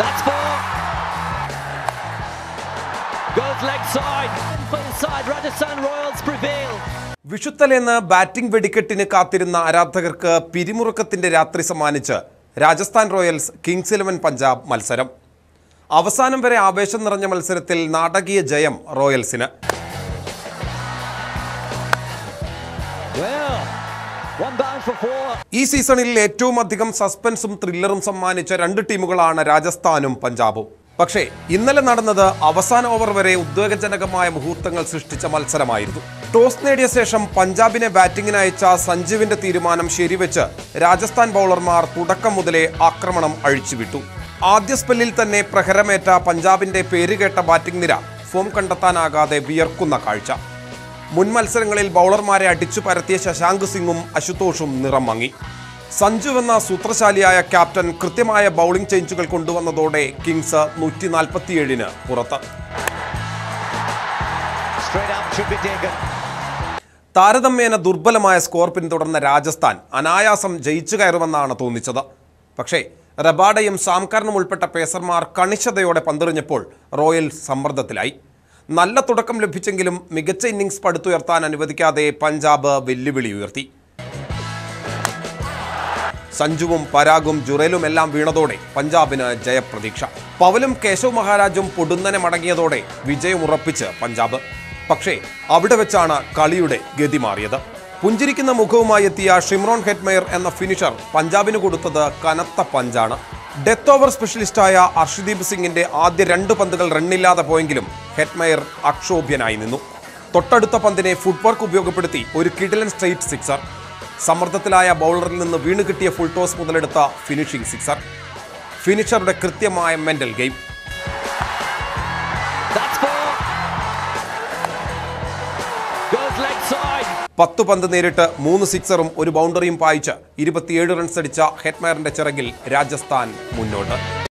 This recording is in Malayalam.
That's four. Goes leg side. Full side. Rajasthan Royals prevail. വിഷുത്തലേന്ന് ബാറ്റിംഗ് വെടിക്കെട്ടിന് കാത്തിരുന്ന ആരാധകർക്ക് പിരിമുറുക്കത്തിന്റെ രാത്രി സമ്മാനിച്ച് Rajasthan Royals Kings Eleven Punjab മത്സരം അവസാനം വരെ ആവേശം നിറഞ്ഞ മത്സരത്തിൽ നാടകീയ ജയം റോയൽസിന് Well, one bound for four. ഈ സീസണിൽ ഏറ്റവും അധികം സസ്പെൻസും ത്രില്ലറും സമ്മാനിച്ച രണ്ട് ടീമുകളാണ് രാജസ്ഥാനും പഞ്ചാബും പക്ഷേ ഇന്നലെ നടന്നത് അവസാന ഓവർ വരെ ഉദ്വേഗജനകമായ മുഹൂർത്തങ്ങൾ സൃഷ്ടിച്ച മത്സരമായിരുന്നു ടോസ് നേടിയ ശേഷം പഞ്ചാബിനെ ബാറ്റിംഗിന് അയച്ച സഞ്ജുവിന്റെ തീരുമാനം ശരിവെച്ച് രാജസ്ഥാൻ ബൗളർമാർ തുടക്കം മുതലേ ആക്രമണം അഴിച്ചുവിട്ടു ആദ്യ സ്പെല്ലിൽ തന്നെ പ്രഹരമേറ്റ പഞ്ചാബിന്റെ പേരുകേട്ട ബാറ്റിംഗ് നിര ഫോം കണ്ടെത്താനാകാതെ വിയർക്കുന്ന കാഴ്ച മുൻ മത്സരങ്ങളിൽ ബൗളർമാരെ അടിച്ചു പരത്തിയ ശശാങ്ക് സിംഗും അശുതോഷും നിറം മങ്ങി സഞ്ജു എന്ന സൂത്രശാലിയായ ക്യാപ്റ്റൻ കൃത്യമായ ബൗളിംഗ് ചേഞ്ചുകൾ കൊണ്ടുവന്നതോടെ കിങ്സ് നൂറ്റി നാൽപ്പത്തിയേഴിന് പുറത്ത് Straight out should be taken. താരതമ്യേന ദുർബലമായ സ്കോർ പിന്തുടർന്ന രാജസ്ഥാൻ അനായാസം ജയിച്ചു കയറുമെന്നാണ് തോന്നിച്ചത് പക്ഷേ റബാഡയും സാംകറിനും ഉൾപ്പെട്ട പേസർമാർ കണിശതയോടെ പന്തെറിഞ്ഞപ്പോൾ റോയൽ സമ്മർദ്ദത്തിലായി നല്ല തുടക്കം ലഭിച്ചെങ്കിലും മികച്ച ഇന്നിംഗ്സ് പടുത്തുയർത്താൻ അനുവദിക്കാതെ പഞ്ചാബ് വെല്ലുവിളി ഉയർത്തി സഞ്ജുവും പരാഗും ജുറേലും എല്ലാം വീണതോടെ പഞ്ചാബിന് ജയപ്രതീക്ഷ പവലും കേശവ് മഹാരാജും പൊടുന്നനെ മടങ്ങിയതോടെ വിജയമുറപ്പിച്ച് പഞ്ചാബ് പക്ഷേ അവിടെ വെച്ചാണ് കളിയുടെ ഗതി മാറിയത് പുഞ്ചിരിക്കുന്ന മുഖവുമായി എത്തിയ ഷിമ്രോൺ ഹെറ്റ്മെയർ എന്ന ഫിനിഷർ പഞ്ചാബിന് കൊടുത്തത് കനത്ത പഞ്ചാണ് ഡെത്ത് ഓവർ സ്പെഷ്യലിസ്റ്റായ അർഷദീപ് സിംഗിന്റെ ആദ്യ രണ്ട് പന്തുകൾ റണ്ണില്ലാതെ പോയെങ്കിലും ഹെറ്റ്മെയർ അക്ഷോഭ്യനായി നിന്നു തൊട്ടടുത്ത പന്തിനെ ഫുട്വർക്ക് ഉപയോഗപ്പെടുത്തി ഒരു കിഡിലൻ സ്ട്രെയിറ്റ് സിക്സർ സമ്മർദ്ദത്തിലായ ബൗളറിൽ നിന്ന് വീണ് കിട്ടിയ ഫുൾ ടോസ് മുതലെടുത്ത ഫിനിഷിംഗ് സിക്സർ ഫിനിഷറുടെ കൃത്യമായ mental game That's four. Goes leg side. പത്ത് പന്ത് നേരിട്ട് മൂന്ന് സിക്സറും ഒരു ബൗണ്ടറിയും പായിച്ച് ഇരുപത്തിയേഴ് റൺസ് അടിച്ച ഹെറ്റ്മയറിന്റെ ചിറകിൽ രാജസ്ഥാൻ മുന്നോട്ട്